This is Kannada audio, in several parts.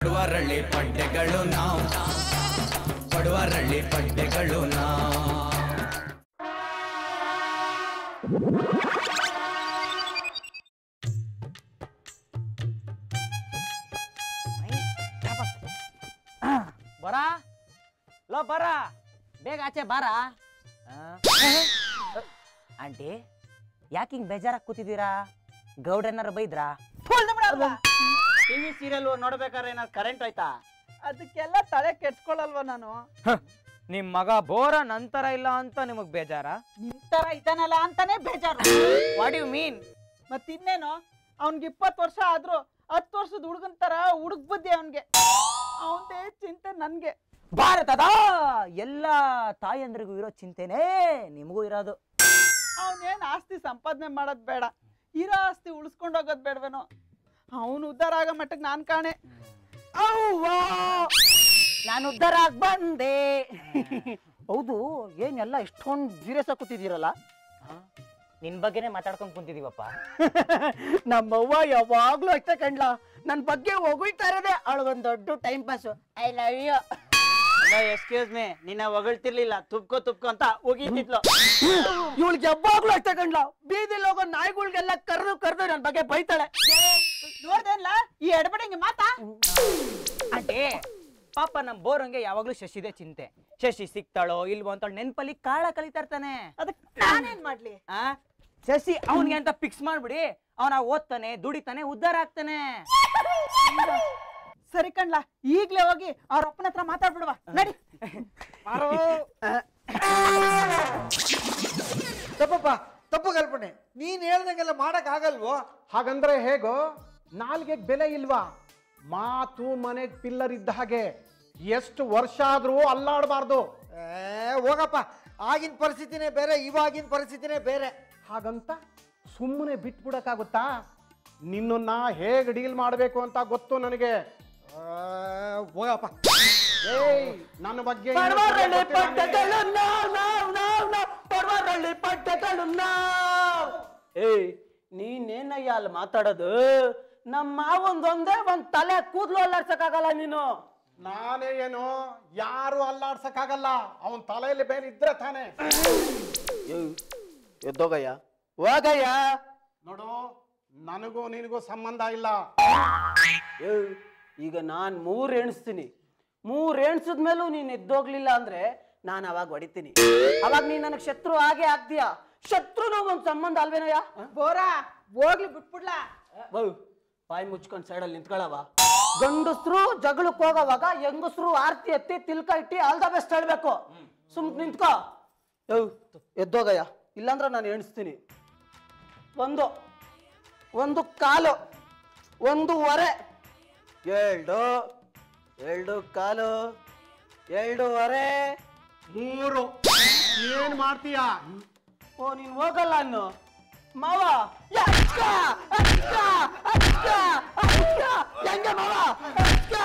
ಪಡುವರಳ್ಳಿ ಪಡ್ಡೆಗಳು ನಾವು ಪಡುವರಳ್ಳಿ ಪಡ್ಡೆಗಳು ನಾವು ಬರ ಲೋ ಬರ ಬೇಗ ಆಚೆ ಬಾರ ಆಂಟಿ ಯಾಕೆ ಹಿಂಗ್ ಬೇಜಾರಾಗಿ ಕೂತಿದ್ದೀರಾ ಗೌಡ್ರನ್ನಾರು ಬೈದ್ರಾ ಟಿವಿ ಸೀರಿಯಲ್ ನೋಡ್ಬೇಕಾದ್ರೆ ಏನಾದ್ರು ಕರೆಂಟ್ ಹೋಯ್ತಾ ಅದಕ್ಕೆಲ್ಲ ತಲೆ ಕೆಡ್ಸ್ಕೊಳಲ್ವ ನಾನು ನಿಮ್ ಮಗ ಬೋರ ನಂತರ ಇಲ್ಲ ಅಂತ ನಿಮಗ್ ಬೇಜಾರ ನಿಮ್ ತರ ಇದ್ದಾನಲ್ಲ ಅಂತಾನೆ ಬೇಜಾರು ವಾಟ್ ಯು ಮೀನ್ ಮತ್ತಿನ್ನೇನು ಅವ್ನ್ಗೆ ಇಪ್ಪತ್ತು ವರ್ಷ ಆದ್ರೂ ಹತ್ತು ವರ್ಷದ ಹುಡುಗನ್ ತರ ಹುಡುಗ್ ಬುದ್ಧಿ ಅವನ್ಗೆ ಅವನದೇ ಚಿಂತೆ ನನ್ಗೆ ಭಾರತದ ಎಲ್ಲ ತಾಯಂದ್ರಿಗೂ ಇರೋ ಚಿಂತೆನೇ ನಿಮಗೂ ಇರೋದು ಅವನೇನ್ ಆಸ್ತಿ ಸಂಪಾದನೆ ಮಾಡೋದ್ ಬೇಡ ಇರೋ ಆಸ್ತಿ ಉಳಿಸ್ಕೊಂಡು ಹೋಗೋದ್ ಬೇಡವೇನೋ ಅವನು ಉದ್ಧಾರ ಆಗೋ ಮಟ್ಟಕ್ಕೆ ನಾನ್ ಕಾಣೆ ಅವ್ವಾ ನಾನು ಉದ್ಧಾರ ಆಗ್ ಬಂದೆ ಹೌದು ಏನೆಲ್ಲ ಇಷ್ಟೊಂದು ಸೀರಿಯಸ್ ಆಗಿ ಕೂತಿದ್ದೀರಲ್ಲ ನಿನ್ ಬಗ್ಗೆನೇ ಮಾತಾಡ್ಕೊಂಡ್ ಕುಂತಿದೀವಪ್ಪ ನಮ್ಮವ್ವ ಯಾವಾಗ್ಲೂ ಅಷ್ಟೇ ಕಂಡ್ಲ ನನ್ ಬಗ್ಗೆ ಹೊಗಳ್ತಾ ಇರೋದೇ ಅವಳಗೊಂದ್ ದೊಡ್ಡ time pass I love you excuse me ನಿನ್ನ ಹೊಗಳ್ತಿರ್ಲಿಲ್ಲ ತುಪ್ಕೋ ತುಪ್ಕೋ ಅಂತ ಹೋಗಿದ್ಲು ಇವಳಿಗೆ ಯಾವಾಗ್ಲೂ ಅಷ್ಟೇ ಕಂಡ್ಲ ಬೀದಿಲ್ ಹೋಗೋ ನಾಯಿಗಳ್ಗೆಲ್ಲ ಕರೆದು ಕರೆದು ನನ್ ಬಗ್ಗೆ ಬೈತಾಳೆ ನೋಡ್ದೇನ್ಲ ಈ ಎಡಬಡಿಂಗೆ ಮಾತಾ అంటే ಪಾಪ ನಮ್ ಬೋರಂಗೆ ಯಾವಾಗ್ಲೂ ಶಶಿದೆ ಚಿಂತೆ ಶಶಿ ಸಿಗ್ತಾಳೋ ಇಲ್ವೋ ಅಂತ ನೆನ್ಪಲ್ಲಿ ಕಾಳ ಕಲಿತಾ ಇರ್ತಾನೆ ಅದಕ್ ನಾನೇನ್ ಮಾಡ್ಲಿ ಆ ಶಶಿ ಅವನ್ಗೆ ಅಂತ ಫಿಕ್ಸ್ ಮಾಡ್ಬಿಡಿ ಅವನ ಓದ್ತಾನೆ ದುಡಿತಾನೆ ಉದ್ಧಾರ ಆಗ್ತಾನೆ ಸರಿ ಕಣ್ಲಾ ಈಗ್ಲೇ ಹೋಗಿ ಅವ್ರ ಅಪ್ಪನ ಹತ್ರ ಮಾತಾಡ್ಬಿಡುವ ನಡಿ ತಪ್ಪಪ್ಪ ತಪ್ಪು ಕಲ್ಪನೆ ನೀನ್ ಹೇಳ್ದಂಗೆಲ್ಲ ಮಾಡಕ್ ಆಗಲ್ವೋ ಹಾಗಂದ್ರೆ ಹೇಗೋ ನಾಲ್ಗೆಗ್ ಬೆಲೆ ಇಲ್ವಾ ಮಾತು ಮನೆಗ್ ಪಿಲ್ಲರ್ ಇದ್ದ ಹಾಗೆ ಎಷ್ಟು ವರ್ಷ ಆದ್ರೂ ಅಲ್ಲಾಡಬಾರ್ದು ಏ, ಹೋಗಪ್ಪ ಆಗಿನ ಪರಿಸ್ಥಿತಿನೇ ಬೇರೆ ಇವಾಗಿನ ಪರಿಸ್ಥಿತಿನೇ ಬೇರೆ ಹಾಗಂತ ಸುಮ್ಮನೆ ಬಿಟ್ಬಿಡಕ್ಕಾಗುತ್ತಾ ನಿನ್ನನ್ನ ಹೇಗ್ ಡೀಲ್ ಮಾಡಬೇಕು ಅಂತ ಗೊತ್ತು ನನಗೆ ಆ, ಹೋಗಪ್ಪ ಏಯ್ ನನ್ನ ಬಗ್ಗೆ ಇನ್ನೂ ಸರಿಯಾಗ್ ಗೊತ್ತಿಲ್ಲ ನಿನಗೆ. ಏಯ್ ನೀನೇನಯ್ಯ ಅಲ್ಲಿ ಮಾತಾಡೋದು ನಮ್ಮ ಮಾವೊಂದೊಂದೇ ಒಂದ್ ತಲೆ ಕೂದ್ಲು ಅಲ್ಲಾಡ್ಸಕ್ಕಾಗಲ್ಲ ನೀನು ನಾನೇ ಏನು ಯಾರು ಅಲ್ಲಾಡ್ಸಕ್ಕಾಗಲ್ಲ ಅವನ್ ತಲೆಯಲ್ಲಿ ಬೇರೆ ಇದ್ರೆ ತಾನೆ ಎದ್ದೋಗಯ್ಯ ಹೋಗಯ್ಯ ನೋಡು ನನಗೂ ನಿನಗೂ ಸಂಬಂಧ ಇಲ್ಲ ಏಯ್, ಈಗ ನಾನ್ ಮೂರ್ ಎಣಿಸ್ತೀನಿ ಮೂರ್ ಎಣ್ಸಿದ ಮೇಲೂ ನೀನ್ ಎದ್ದೋಗ್ಲಿಲ್ಲ ಅಂದ್ರೆ ನಾನು ಅವಾಗ ಹೊಡಿತೀನಿ ಅವಾಗ ನೀನ್ ನನಗ್ ಶತ್ರು ಆಗೇ ಆಗ್ತೀಯ ಶತ್ರುನು ಒಂದ್ ಸಂಬಂಧ ಅಲ್ವೇನಯ್ಯ ಬೋರಾ ಹೋಗ್ಲಿ ಬಿಟ್ಬಿಡ್ಲಾ ಬೌ ಬಾಯಿ ಮುಚ್ಕೊಂಡ್ ಸೈಡಲ್ಲಿ ನಿಂತ್ಕೊಳ್ಳವ ಗಂಡಸ್ರು ಜಗಳಕ್ಕೆ ಹೋಗೋವಾಗ ಹೆಂಗಸ್ರು ಆರ್ತಿ ಎತ್ತಿ ತಿಲ್ಕ ಇಟ್ಟಿ ಆಲ್ ದ ಬೆಸ್ಟ್ ಹೇಳ್ಬೇಕು ಸುಮ್ ನಿಂತ್ಕೋ ಯೋ ಎದ್ದೋಗಯ್ಯ ಇಲ್ಲಾಂದ್ರೆ ನಾನು ಎಣಿಸ್ತೀನಿ ಒಂದು ಒಂದು ಕಾಲು ಒಂದು ಹೊರೆ ಎರಡು ಎರಡು ಕಾಲು ಎರಡೂವರೆ ಮೂರು ಏನ್ ಮಾಡ್ತೀಯಾ ಓ ನೀನ್ ಹೋಗಲ್ಲ ಅನ್ನು ಮಾವ ಯಕ್ಕ! ಅಕ್ಕ! ಅಕ್ಕ! ಅಕ್ಕ! ಹೆಂಗೆ ಮಾವ ಅಕ್ಕ!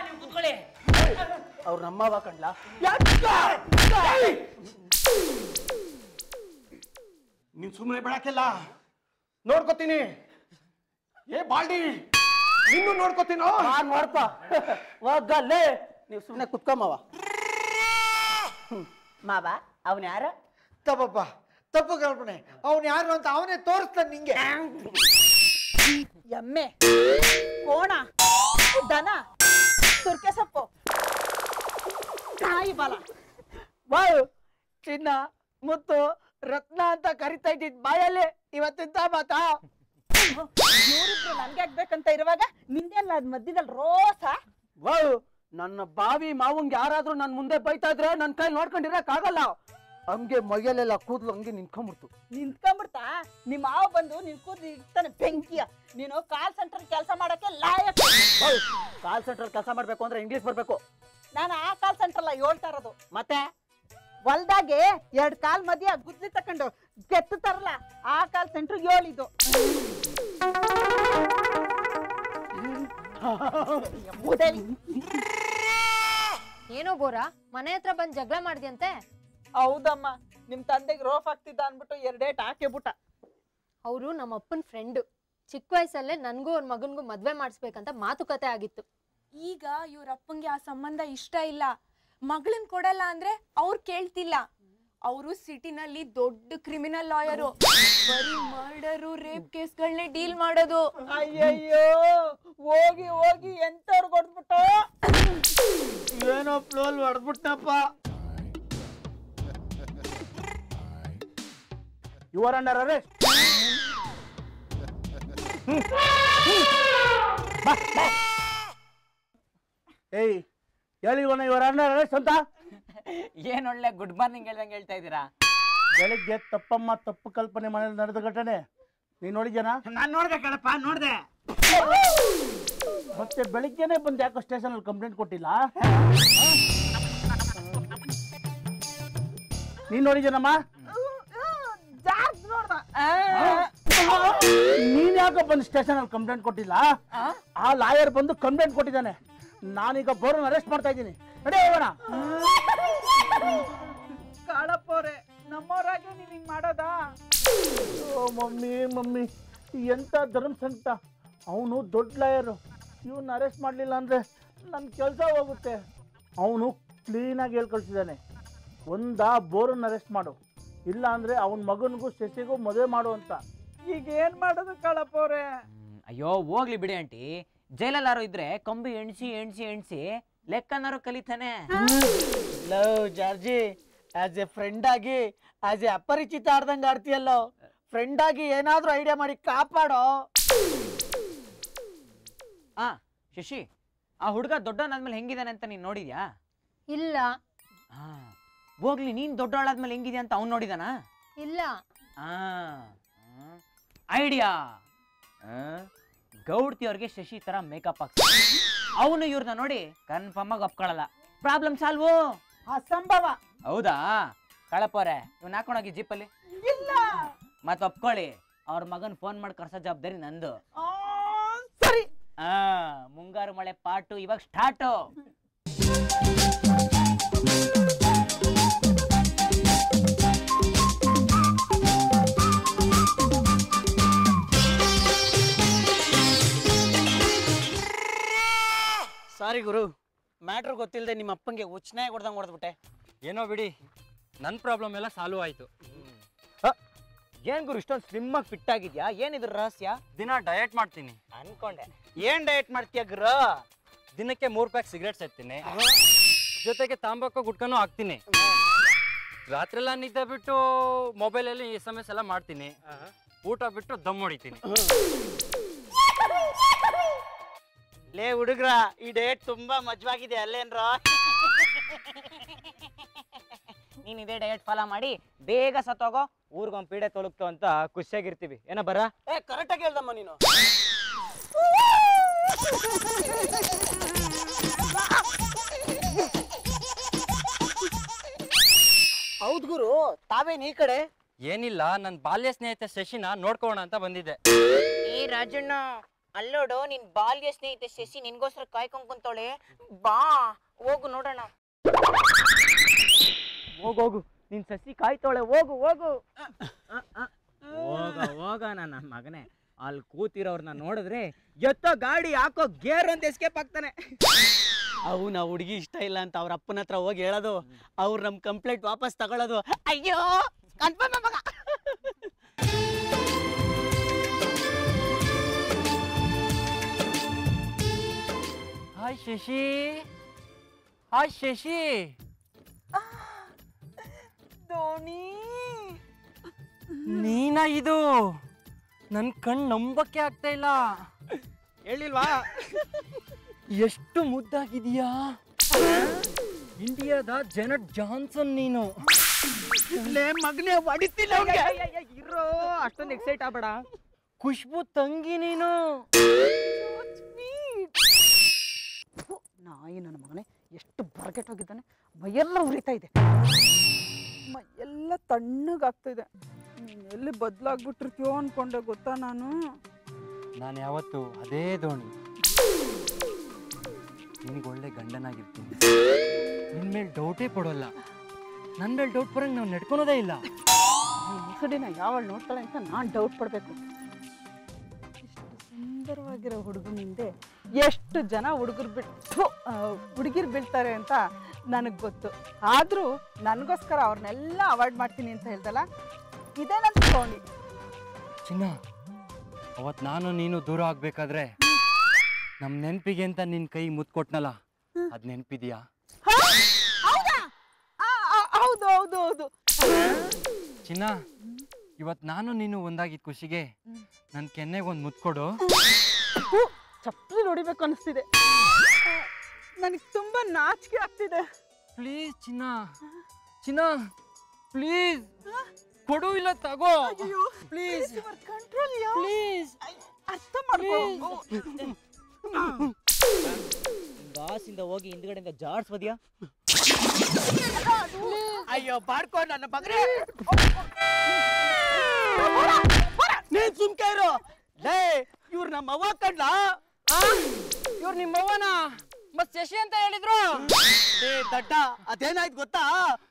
ಅವ್ರ ನಮ್ಮವ ಕಣ್ಲ ಯಕ್ಕ! ನೀನ್ ಸುಮ್ಮನೆ ಬಿಡಕ್ಕಿಲ್ಲ ನೋಡ್ಕೋತೀನಿ ಏ ಬಾಲ್ಡಿ ನಿನ್ನೂ ನೋಡ್ಕೋತೀನೋ ನಾನ್ ನೋಡ್ಪ ಹೋಗಲ್ಲೇ ನೀವು ಸುಮ್ಮನೆ ಕುತ್ಕೊಂಬವ ಮಾವ ಅವನ್ ಯಾರ ತಪ್ಪಪ್ಪ ತಪ್ಪು ಕಲ್ಪನೆ ಅವನು ಯಾರು ಅಂತ ಅವನೇ ತೋರಿಸ್ತಾನೆ ನಿಂಗೆ ಎಮ್ಮೆ ಕೋಣ ದನ ತುರ್ಕೆ ಸೊಪ್ಪು ನಾಯಿ ಬಲ ವಾಯ್ ಚಿನ್ನ ಮುತ್ತು ರತ್ನ ಅಂತ ಕರಿತಾ ಇದ್ದಿದ್ ಬಾಯಲ್ಲಿ ಇವತ್ತಿಂದ ಮಾತಾ ಇವ್ರಿಬ್ರು ನನ್ಗೆ ಆಗ್ಬೇಕಂತ ಇರುವಾಗ ನಿಂದೆಲ್ಲ ಅದ್ ಮಧ್ಯದಲ್ಲಿ ರೋಸ ವಾವ್ ನನ್ನ ಬಾವಿ ಮಾವಂಗ್ ಯಾರಾದ್ರೂ ನನ್ ಮುಂದೆ ಬೈತಾ ಇದ್ರೆ ನನ್ ಕೈ ನೋಡ್ಕೊಂಡಿರಕ್ ಆಗಲ್ಲ ಹಂಗೆ ಮೈಯಲ್ಲೆಲ್ಲ ಕೂದ್ಲು ಹಂಗೆ ನಿಂತ್ಕೊಂಡ್ಬಿಡ್ತು ನಿಂತ್ಕೊಂಡ್ಬಿಡ್ತಾ ನಿಮ್ ಮಾವ ಬಂದು ನಿನ್ ಕೂದ್ಲು ಇರ್ತಾನೆ ಬೆಂಕಿಯ ನೀನು ಕಾಲ್ ಸೆಂಟರ್ ಕೆಲಸ ಮಾಡಕ್ಕೆ ಲಾಯಕ್ ಕಾಲ್ ಸೆಂಟರ್ ಕೆಲಸ ಮಾಡ್ಬೇಕು ಅಂದ್ರೆ ಇಂಗ್ಲಿಷ್ ಬರ್ಬೇಕು ನಾನು ಆ ಕಾಲ್ ಸೆಂಟರ್ ಅಲ್ಲ ಹೇಳ್ತಾ ಇರೋದು ಮತ್ತೆ ಹೊಲ್ದಾಗೆ ಎರಡ್ ಕಾಲ್ ಮಧ್ಯ ಗುದ್ಲಿ ತಕೊಂಡು ಕೆತ್ತುತ್ತಾರಲ್ಲ ಆ ಕಾಲ್ ಸೆಂಟರ್ ಹೇಳಿದ್ದು ಮುದೇವಿ. ಏನೋ ಬೋರಾ ಮನೆ ಹತ್ರ ಬಂದ್ ಜಗಳ ಮಾಡ್ದ್ಯಂತೆ ಹೌದಮ್ಮ ನಿಮ್ ತಂದೆಗೆ ರೋಫ್ ಆಗ್ತಿದ್ದ ಅನ್ಬಿಟ್ಟು ಎರಡೇಟ್ ಹಾಕಿಬಿಟ್ಟ ಅವರು ನಮ್ಮ ಅಪ್ಪನ ಫ್ರೆಂಡು ಚಿಕ್ಕ ವಯಸ್ಸಲ್ಲೇ ನನ್ಗೂ ಅವ್ರ ಮಗನ್ಗೂ ಮದ್ವೆ ಮಾಡಿಸ್ಬೇಕಂತ ಮಾತುಕತೆ ಆಗಿತ್ತು ಈಗ ಇವ್ರ ಅಪ್ಪಂಗೆ ಆ ಸಂಬಂಧ ಇಷ್ಟ ಇಲ್ಲ ಮಗಳನ್ ಕೊಡಲ್ಲ ಅಂದ್ರೆ ಅವ್ರು ಕೇಳ್ತಿಲ್ಲ ಅವರು ಸಿಟಿನಲ್ಲಿ ದೊಡ್ಡ ಕ್ರಿಮಿನಲ್ ಲಾಯರು ಬರೀ ಮರ್ಡರು ರೇಪ್ ಕೇಸ್ಗಳನ್ನೇ ಡೀಲ್ ಮಾಡೋದು ಅಯ್ಯಯ್ಯೋ ಹೋಗಿ ಹೋಗಿ ಎಂತವ್ರು ಕೊಟ್ಬಿಟ್ಟ ಏನೋ ಫ್ಲೋಲ್ ಹೊಡೆದ್ಬಿಟ್ಟಪ್ಪ ಯುವರ್ ಅಂಡರ್ ಅರೆಸ್ಟ್ ಏಯ್ ಹೇಳಿವನ ಯುವರ್ ಅಂಡರ್ ಅರೆಸ್ಟ್ ಅಂತ ಏನ್ ಒಳ್ಳೆ ಗುಡ್ ಮಾರ್ನಿಂಗ್ ಹೇಳ್ದಂಗೆ ಹೇಳ್ತಾ ಇದ್ದೀರಾ ಬೆಳಿಗ್ಗೆ ತಪ್ಪಮ್ಮ ತಪ್ಪು ಕಲ್ಪನೆ ಮನೇಲಿ ನಡೆದ ಘಟನೆ ನೀನ್ ನೋಡಿದ್ಯಾನ ನಾನ್ ನೋಡ್ದೆ ಕಣಪ್ಪ ನೋಡ್ದೆ ಮತ್ತೆ ಬೆಳಿಗ್ಗೆನೆ ಬಂದು ಯಾಕೋ ಸ್ಟೇಷನ್ ಅಲ್ಲಿ ಕಂಪ್ಲೇಂಟ್ ಕೊಟ್ಟಿಲ್ಲ ನೀನ್ ನೋಡಿದ್ಯಾನಮ್ಮ ಜಾರ್ಜ್ ನೋಡ್ದ ನೀನ್ ಯಾಕೋ ಬಂದು ಸ್ಟೇಷನ್ ಅಲ್ಲಿ ಕಂಪ್ಲೇಂಟ್ ಕೊಟ್ಟಿಲ್ಲ ಆ ಲಾಯರ್ ಬಂದು ಕಂಪ್ಲೇಂಟ್ ಕೊಟ್ಟಿದ್ದಾನೆ ನಾನೀಗ ಬೋರನ್ ಅರೆಸ್ಟ್ ಮಾಡ್ತಾ ಇದ್ದೀನಿ ನಡಿ ಹೋಗೋಣ ಕಾಳಪ್ಪವ್ರೆ ನಮ್ಮವ್ರಾಗೆ ನೀವ್ ಹಿಂಗ್ ಮಾಡೋದಾ ಓ ಮಮ್ಮಿ ಮಮ್ಮಿ ಎಂತ ಧರ್ಮ ಸಂಕಟ ಅವನು ದೊಡ್ಡ ಲಾಯರು ಇವನ್ನ ಅರೆಸ್ಟ್ ಮಾಡಲಿಲ್ಲ ಅಂದ್ರೆ ನನ್ನ ಕೆಲಸ ಹೋಗುತ್ತೆ ಅವನು ಕ್ಲೀನಾಗಿ ಹೇಳಿ ಕಳ್ಸಿದ್ದಾನೆ ಒಂದ ಬೋರನ್ನ ಅರೆಸ್ಟ್ ಮಾಡು ಇಲ್ಲ ಅಂದ್ರೆ ಅವನ ಮಗನಿಗೂ ಶಶಿಗೂ ಮದುವೆ ಮಾಡು ಅಂತ ಈಗ ಏನ್ ಮಾಡೋದು ಕಾಳಪ್ಪವ್ರೆ ಅಯ್ಯೋ ಹೋಗ್ಲಿ ಬಿಡಿ ಆಂಟಿ ಜೈಲಲ್ಲಾರು ಇದ್ರೆ ಕಂಬಿ ಎಣ್ಸಿ ಎಣ್ಸಿ ಎಣ್ಸಿ ಲೆಕ್ಕನಾರು ಕಲಿತಾನೆ ಲವ್ ಜಾರ್ಜಿ ಆಸ್ ಎ ಫ್ರೆಂಡ್ ಆಗಿ ಆಸ್ ಎ ಅಪರಿಚಿತ ಆಡ್ದಂಗೆ ಆಡ್ತೀಯಲ್ಲೋ ಫ್ರೆಂಡ್ ಆಗಿ ಏನಾದ್ರೂ ಐಡಿಯಾ ಮಾಡಿ ಕಾಪಾಡೋ ಆ ಶಶಿ ಆ ಹುಡುಗ ದೊಡ್ಡವನಾದ್ಮೇಲೆ ಹೆಂಗಿದಾನೆ ಅಂತ ನೀನ್ ನೋಡಿದ್ಯಾ ಇಲ್ಲ ಆ ಹೋಗ್ಲಿ ನೀನ್ ದೊಡ್ಡವಳಾದ್ಮೇಲೆ ಹೆಂಗಿದ್ಯಾ ಅಂತ ಅವ್ನು ನೋಡಿದಾನ ಇಲ್ಲ ಐಡಿಯಾ ಗೌಡ್ತಿ ಅವ್ರಿಗೆ ಶಶಿ ತರ ಮೇಕಪ್ ಹಾಕ್ಸ ಅವನು ಇವ್ರನ್ನ ನೋಡಿ ಕನ್ಫರ್ಮ್ ಆಗಿ ಒಪ್ಕೊಳ್ಳಲ್ಲ ಪ್ರಾಬ್ಲಮ್ ಸಾಲ್ವು ಅಸಂಭವ ಹೌದಾ ಕಳಪವ್ರೆ ಇವ್ನ ಹಾಕೊಂಡೋಗಿ ಜೀಪಲ್ಲಿ ಇಲ್ಲ ಮತ್ತೆ ಒಪ್ಕೊಳ್ಳಿ ಅವ್ರ ಮಗನ್ ಫೋನ್ ಮಾಡಿ ಕರ್ಸೋ ಜವಾಬ್ದಾರಿ ನಂದು ಆ, ಸರಿ ಆ ಮುಂಗಾರು ಮಳೆ ಪಾಟು ಇವಾಗ ಸ್ಟಾರ್ಟು ಸಾರಿ ಗುರು ಮ್ಯಾಟ್ರ್ ಗೊತ್ತಿಲ್ಲದೆ ನಿಮ್ಮ ಅಪ್ಪಂಗೆ ಉಚ್ಚನಾಗಿ ಹೊಡೆದಂಗೆ ಹೊಡೆದ್ಬಿಟ್ಟೆ ಏನೋ ಬಿಡಿ ನನ್ನ ಪ್ರಾಬ್ಲಮ್ ಎಲ್ಲ ಸಾಲ್ವ್ ಆಯ್ತು ಏನ್ ಗುರು ಇಷ್ಟೊಂದು ಸ್ಲಿಮ್ ಆಗಿ ಫಿಟ್ ಆಗಿದ್ಯಾ ಏನಿದ್ರ ರಹಸ್ಯ ದಿನ ಡಯಟ್ ಮಾಡ್ತೀನಿ ಅನ್ಕೊಂಡೆ ಏನ್ ಡಯಟ್ ಮಾಡ್ತೀಯ ಗುರು ದಿನಕ್ಕೆ ಮೂರು ಪ್ಯಾಕ್ ಸಿಗರೇಟ್ ಸೇರ್ತೀನಿ ಜೊತೆಗೆ ತಾಂಬಾಕು ಗುಟ್ಕನೂ ಹಾಕ್ತೀನಿ ರಾತ್ರೆಲ್ಲ ನಿದ್ದೆ ಬಿಟ್ಟು ಮೊಬೈಲಲ್ಲಿ ಎಸ್ ಎಮ್ ಎಸ್ ಎಲ್ಲ ಮಾಡ್ತೀನಿ ಊಟ ಬಿಟ್ಟು ದಮ್ ಹೊಡಿತೀನಿ ಲೇ ಹುಡುಗ್ರ ಈ ಡಯಟ್ ತುಂಬಾ ಮಜವಾಗಿದೆ ಅಲ್ಲೇನ್ರ ನೀನ್ ಇದೇ ಡಯಟ್ ಫಾಲೋ ಮಾಡಿ ಬೇಗ ಸತ್ತೋಗೋ ಊರ್ಗೊಂದ್ ಪೀಡೆ ತೊಲಗ್ತು ಅಂತ ಖುಷಿಯಾಗಿರ್ತೀವಿ ಏನೋ ಬರ ಏ ಕರೆಕ್ಟಾಗಿ ಹೇಳ್ದಮ್ಮ ನೀನು ಹೌದ್ ಗುರು ತಾವೇನ್ ಈ ಕಡೆ ಏನಿಲ್ಲ ನನ್ನ ಬಾಲ್ಯ ಸ್ನೇಹಿತೆ ಶಶಿನ ನೋಡ್ಕೋಣ ಅಂತ ಬಂದಿದ್ದೆ ಏ ರಾಜಣ್ಣ ಅಲ್ಲೋಡು ನಿನ್ ಬಾಲ್ಯ ಸ್ನೇಹಿತೆ ಶಶಿ ನಿನ್ಗೋಸ್ಕರ ಕಾಯ್ಕೊಂಡ್ ಕುಂತವಳೆ ಬಾ ಹೋಗು ನೋಡೋಣ ಹೋಗು ಹೋಗು ನಿನ್ ಸಸಿ ಕಾಯ್ತವಳೆ ಹೋಗು ಹೋಗು ಹೋಗ ಹೋಗ ನನ್ನ ಮಗನೇ ಅಲ್ಲಿ ಕೂತಿರೋರ್ನ ನೋಡಿದ್ರೆ ಎತ್ತೋ ಗಾಡಿ ಹಾಕೋ ಗೇರ್ ಅಂತ ಎಸ್ಕೇಪ್ ಆಗ್ತಾನೆ ಅವನ ಹುಡುಗಿ ಇಷ್ಟ ಇಲ್ಲ ಅಂತ ಅವ್ರ ಅಪ್ಪನ ಹತ್ರ ಹೋಗಿ ಹೇಳೋದು ಅವ್ರು ನಮ್ ಕಂಪ್ಲೇಂಟ್ ವಾಪಸ್ ತಗೊಳ್ಳೋದು ಅಯ್ಯೋ ಕನ್ಫರ್ಮ್ ಮಗ ಹಾಯ್ ಶಶಿ ಹಾಯ್ ಶಶಿ ಧೋನಿ ನೀನಾ ಇದು ನನ್ನ ಕಣ್ ನಂಬಕ್ಕೆ ಆಗ್ತಾ ಇಲ್ಲ ಹೇಳಿಲ್ವಾ ಎಷ್ಟು ಮುದ್ದಾಗಿದೀಯಾ ಇಂಡಿಯಾದ ಜನಟ್ ಜಾನ್ಸನ್ ನೀನು ಲೇ ಮಗನೇ ಹೊಡಿತಿಲ್ಲ ಅವ್ನಿಗೆ. ಇರೋ ಅಷ್ಟೊಂದು ಎಕ್ಸೈಟ್ ಆಗ್ಬೇಡ ಖುಷ್ಬು ತಂಗಿ ನೀನು ನಾಯಿ ನನ್ನ ಮಗನೇ ಎಷ್ಟು ಬರ್ಗೆಟ್ ಹೋಗಿದ್ದಾನೆ ಮೈಯೆಲ್ಲ ಉರಿತಾ ಇದೆ ಮ ಎಲ್ಲ ತಣ್ಣಗಾಗ್ತಿದೆ ನೀನ್ ಎಲ್ಲಿ ಬದಲಾಗ್ಬಿಟ್ಟಿರ್ತೀಯೋ ಅನ್ಕೊಂಡೆ ಗೊತ್ತಾ ನಾನು ನಾನು ಯಾವತ್ತು ಅದೇ ದೋಣಿ ನಿನಗೆ ಒಳ್ಳೆ ಗಂಡನಾಗಿರ್ತೀನಿ ನಿನ್ ಮೇಲೆ ಡೌಟೇ ಪಡೋಲ್ಲ ನನ್ನ ಮೇಲೆ ಡೌಟ್ ಬರಂಗೆ ನಾವು ನಡ್ಕೊಳೋದೇ ಇಲ್ಲ ಈ ಮುಸುಡಿನ ಯಾವಳು ನೋಡ್ತಾಳೆ ಅಂತ ನಾನ್ ಡೌಟ್ ಪಡ್ಬೇಕು ಇಷ್ಟು ಸುಂದರವಾಗಿ ಚೆನ್ನಾಗಿರೋ ಹುಡುಗನ ಹಿಂದೆ ಎಷ್ಟು ಜನ ಹುಡುಗರು ಬಿಟ್ಟು ಹುಡುಗಿರು ಬೀಳ್ತಾರೆ ಅಂತ ನನಗೆ ಗೊತ್ತು ಆದರೂ ನನಗೋಸ್ಕರ ಅವ್ರನ್ನೆಲ್ಲ ಅವಾಯ್ಡ್ ಮಾಡ್ತೀನಿ ಅಂತ ಹೇಳ್ದಲ್ಲ ಇದೇ ನನ್ನ ತಗೊಂಡು ಚಿನ್ನ ಅವತ್ ನಾನು ನೀನು ದೂರ ಆಗ್ಬೇಕಾದ್ರೆ ನಮ್ ನೆನ್ಪಿಗೆ ಅಂತ ನಿನ್ ಕೈ ಮುತ್ ಕೊಟ್ನಲ್ಲ ಅದ್ ನೆನ್ಪಿದ್ಯಾ ಹೌದಾ ಆ, ಆ, ಹೌದು ಹೌದು ಹೌದು ಚಿನ್ನ ಇವತ್ ನಾನು ನೀನು ಒಂದಾಗಿದ್ ಖುಷಿಗೆ ನನ್ ಕೆನ್ನೆಗೆ ಒಂದ್ ಮುತ್ ಕೊಡು ಹೂ, ಚಪ್ಪಲಿ ನೋಡಿಬೇಕು ಅನಿಸ್ತಿದೆ ನನಗೆ ತುಂಬಾ ನಾಚಿಕೆ ಆಗ್ತಿದೆ ಪ್ಲೀಸ್ ಚಿನ್ನ ಚಿನ್ನ ಪ್ಲೀಸ್ ಕೊಡು ಇಲ್ಲ ತಗೋ ಪ್ಲೀಸ್ ಕಂಟ್ರೋಲ್ ಪ್ಲೀಸ್ ಅರ್ಥ ಮಾಡ್ಕೋ ಬಾಸಿಂದ ಹೋಗಿ ಹಿಂದ್ಗಡೆಯಿಂದ ಜಾಡ್ಸ್ಬೋದ್ಯಾ ಅಯ್ಯೋ ಬಾಡ್ಕೊ ನನ್ನ ಬಗ್ರೆ ನೀನ್ ಸುಮ್ಕೆ ಇರು ಲೇ ಇವ್ರು ನಮ್ಮ ಅವ್ವ ಕಂಡ್ಲ ಇವ್ರು ನಿಮ್ಮವ್ವನ ಮತ್ ಶಶಿ ಅಂತ ಹೇಳಿದ್ರು ಲೇ ದಡ್ಡ ಅದೇನಾಯ್ತು ಗೊತ್ತಾ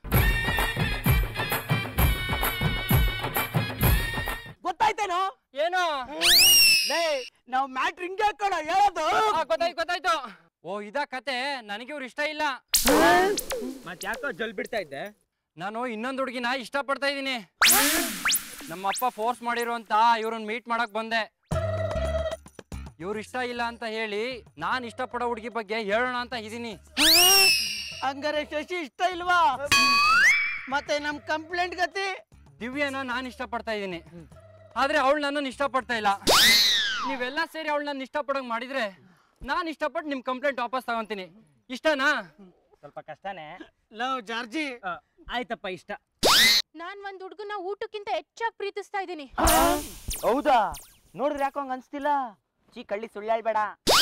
ಗೊತ್ತಾಯ್ತೇನೋ ಏನೋ ಲೇ ನಾವ್ ಮ್ಯಾಟ್ರ್ ಹಿಂಗೆ ಕಣ ಹೇಳೋದು ಆ, ಗೊತ್ತಾಯ್ತು ಗೊತ್ತಾಯ್ತು ಓ ಇದ ಕತೆ ನನಗೆ ಇವ್ರು ಇಷ್ಟ ಇಲ್ಲ ಮತ್ ಯಾಕೋ ಜಲ್ ಬಿಡ್ತಾ ಇದ್ದೆ ನಾನು ಇನ್ನೊಂದು ಹುಡುಗಿನ ಇಷ್ಟಪಡ್ತಾ ಇದ್ದೀನಿ ನಮ್ಮಪ್ಪ ಫೋರ್ಸ್ ಮಾಡಿರುವಂತ ಇವ್ರನ್ನ ಮೀಟ್ ಮಾಡಕ್ ಬಂದೆ ಇವ್ರು ಇಷ್ಟ ಇಲ್ಲ ಅಂತ ಹೇಳಿ ನಾನ್ ಇಷ್ಟಪಡೋ ಹುಡುಗಿ ಬಗ್ಗೆ ಹೇಳೋಣ ಅಂತ ಇದೀನಿ ಹಂಗಾರೆ ಶಶಿ ಇಷ್ಟ ಇಲ್ವಾ ಮತ್ತೆ ನಮ್ ಕಂಪ್ಲೇಂಟ್ ಗತಿ ದಿವ್ಯನ ನಾನು ಇಷ್ಟಪಡ್ತಾ ಇದ್ದೀನಿ ಆದ್ರೆ ಅವಳು ನನ್ನನ್ನು ಇಷ್ಟಪಡ್ತಾ ಇಲ್ಲ ನೀವೆಲ್ಲ ಸೇರಿ ಅವಳು ನನ್ನ ಇಷ್ಟಪಡೋಂಗ್ ಮಾಡಿದ್ರೆ ನಾನು ಇಷ್ಟಪಟ್ಟು ನಿಮ್ ಕಂಪ್ಲೇಂಟ್ ವಾಪಸ್ ತಗೊಂತೀನಿ ಇಷ್ಟನಾ ಸ್ವಲ್ಪ ಕಷ್ಟನೇ ಲವ್ ಜಾರ್ಜಿ ಆಯ್ತಪ್ಪ ಇಷ್ಟ ನಾನ್ ಒಂದ್ ಹುಡ್ಗನ ಊಟಕ್ಕಿಂತ ಹೆಚ್ಚಾಗಿ ಪ್ರೀತಿಸ್ತಾ ಇದ್ದೀನಿ ಹೌದಾ ನೋಡಿದ್ರೆ ಯಾಕೋ ಹಂಗ ಅನ್ಸ್ತಿಲ್ಲ ಚೀ ಕಳ್ಳಿ ಸುಳ್ಳು ಹೇಳ್ಬೇಡ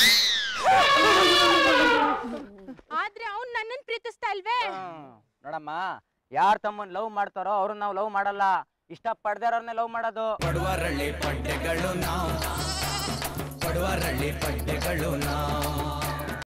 ಆದ್ರೆ ಅವ್ನ್ ನನ್ನನ್ ಪ್ರೀತಿಸ್ತಾ ಇಲ್ವೇ ನೋಡಮ್ಮ ಯಾರ್ ತಮ್ಮನ್ ಲವ್ ಮಾಡ್ತಾರೋ ಅವ್ರನ್ನ ನಾವು ಲವ್ ಮಾಡಲ್ಲ ಇಷ್ಟ ಪಡ್ದಾರವ್ರನ್ನೇ ಲವ್ ಮಾಡೋದು ಪಡುವರಳ್ಳಿ ಪಡ್ಡೆಗಳು ನಾವು ಪಡುವರಳ್ಳಿ ಪಡ್ಡೆಗಳು ನಾವು